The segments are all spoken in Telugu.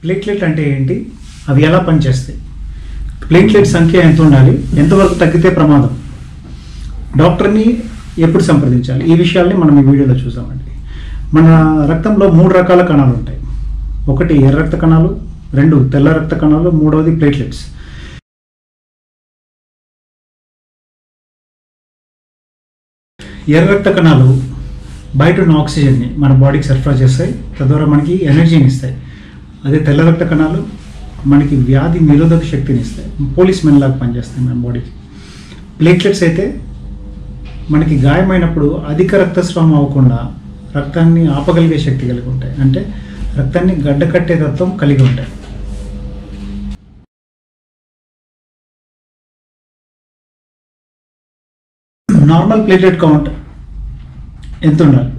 ప్లేట్లెట్ అంటే ఏంటి అవి ఎలా పనిచేస్తాయి ప్లేట్లెట్ సంఖ్య ఎంత ఉండాలి ఎంతవరకు తగ్గితే ప్రమాదం డాక్టర్ని ఎప్పుడు సంప్రదించాలి ఈ విషయాల్ని మనం ఈ వీడియోలో చూసామండి మన రక్తంలో మూడు రకాల కణాలు ఉంటాయి ఒకటి ఎర్ర రక్త కణాలు రెండు తెల్ల రక్త కణాలు మూడవది ప్లేట్లెట్స్ ఎర్ర రక్త కణాలు బయట ఉన్న ఆక్సిజన్ని మన బాడీకి సరఫరా చేస్తాయి తద్వారా మనకి ఎనర్జీని ఇస్తాయి అదే తెల్ల రక్త కణాలు మనకి వ్యాధి నిరోధక శక్తిని ఇస్తాయి పోలీస్ మెన్ లాగా పనిచేస్తాయి మన బాడీకి ప్లేట్లెట్స్ అయితే మనకి గాయమైనప్పుడు అధిక రక్తస్రావం అవ్వకుండా రక్తాన్ని ఆపగలిగే శక్తి కలిగి ఉంటాయి అంటే రక్తాన్ని గడ్డకట్టే తత్వం కలిగి ఉంటాయి నార్మల్ ప్లేటెడ్ కౌంట్ ఎంత ఉండాలి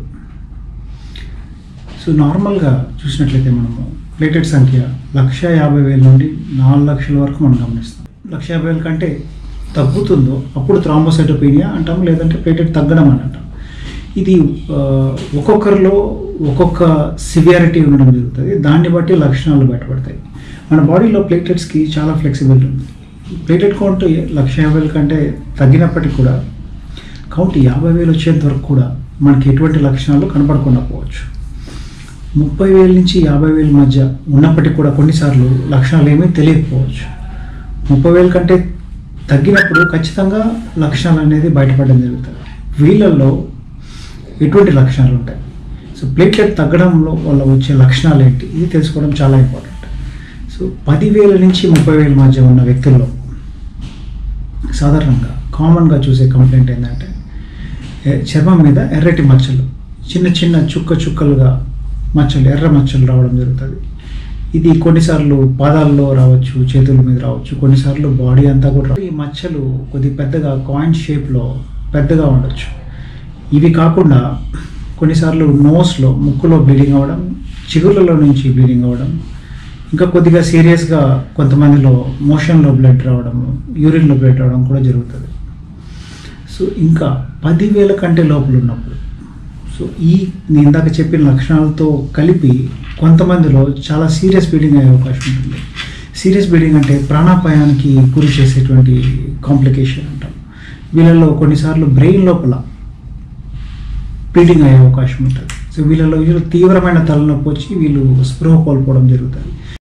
సో నార్మల్గా చూసినట్లయితే మనము ప్లేటెడ్ సంఖ్య లక్ష యాభై వేల నుండి నాలుగు లక్షల వరకు మనం గమనిస్తాం లక్ష యాభై వేల కంటే తగ్గుతుందో అప్పుడు థ్రాంబోసైటోపీనియా అంటాం లేదంటే ప్లేటెడ్ తగ్గడం అని అంటాం ఇది ఆ, ఒక్కొక్కరిలో ఒక్కొక్క సివియారిటీ ఉండడం జరుగుతుంది దాన్ని బట్టి లక్షణాలు బయటపడతాయి మన బాడీలో ప్లేటెట్స్కి చాలా ఫ్లెక్సిబిలిటీ ఉంది ప్లేటెడ్ కౌంట్ లక్ష యాభై వేల కంటే తగ్గినప్పటికీ కూడా కౌంట్ యాభై వేలు వచ్చేంత వరకు కూడా మనకి ఎటువంటి లక్షణాలు కనపడకుండా పోవచ్చు ముప్పై వేల నుంచి యాభై వేల మధ్య ఉన్నప్పటికీ కూడా కొన్నిసార్లు లక్షణాలు ఏమీ తెలియకపోవచ్చు ముప్పై వేల కంటే తగ్గినప్పుడు ఖచ్చితంగా లక్షణాలు అనేది బయటపడడం జరుగుతుంది వీళ్ళల్లో ఎటువంటి లక్షణాలు ఉంటాయి సో ప్లేట్లెట్ తగ్గడంలో వల్ల వచ్చే లక్షణాలు ఏంటి ఇది తెలుసుకోవడం చాలా ఇంపార్టెంట్ సో పదివేల నుంచి ముప్పై వేల మధ్య ఉన్న వ్యక్తుల్లో సాధారణంగా కామన్గా చూసే కంప్లైంట్ ఏంటంటే ఏ- చర్మం మీద ఎర్రటి మచ్చలు చిన్న చిన్న చుక్క చుక్కలుగా మచ్చలు ఎర్ర మచ్చలు రావడం జరుగుతుంది ఇది కొన్నిసార్లు పాదాల్లో రావచ్చు చేతుల మీద రావచ్చు కొన్నిసార్లు బాడీ అంతా కూడా రావచ్చు. ఈ మచ్చలు కొద్ది పెద్దగా కాయిన్ షేప్లో పెద్దగా ఉండొచ్చు ఇవి కాకుండా కొన్నిసార్లు నోస్లో ముక్కులో బ్లీడింగ్ అవ్వడం చిగుర్లలో నుంచి బ్లీడింగ్ అవ్వడం ఇంకా కొద్దిగా సీరియస్గా కొంతమందిలో మోషన్లో బ్లడ్ రావడము యూరిన్లో బ్లడ్ రావడం కూడా జరుగుతుంది సో ఇంకా పదివేల కంటే లోపల ఉన్నప్పుడు సో ఈ నేను ఇందాక చెప్పిన లక్షణాలతో కలిపి కొంతమందిలో చాలా సీరియస్ బ్లీడింగ్ అయ్యే అవకాశం ఉంటుంది సీరియస్ బ్లీడింగ్ అంటే ప్రాణాపాయానికి గురి చేసేటువంటి కాంప్లికేషన్ అంటాం వీళ్ళలో కొన్నిసార్లు బ్రెయిన్ లోపల బ్లీడింగ్ అయ్యే అవకాశం ఉంటుంది సో వీళ్ళలో వీళ్ళు తీవ్రమైన తలనొప్పి వచ్చి వీళ్ళు స్పృహ కోల్పోవడం జరుగుతుంది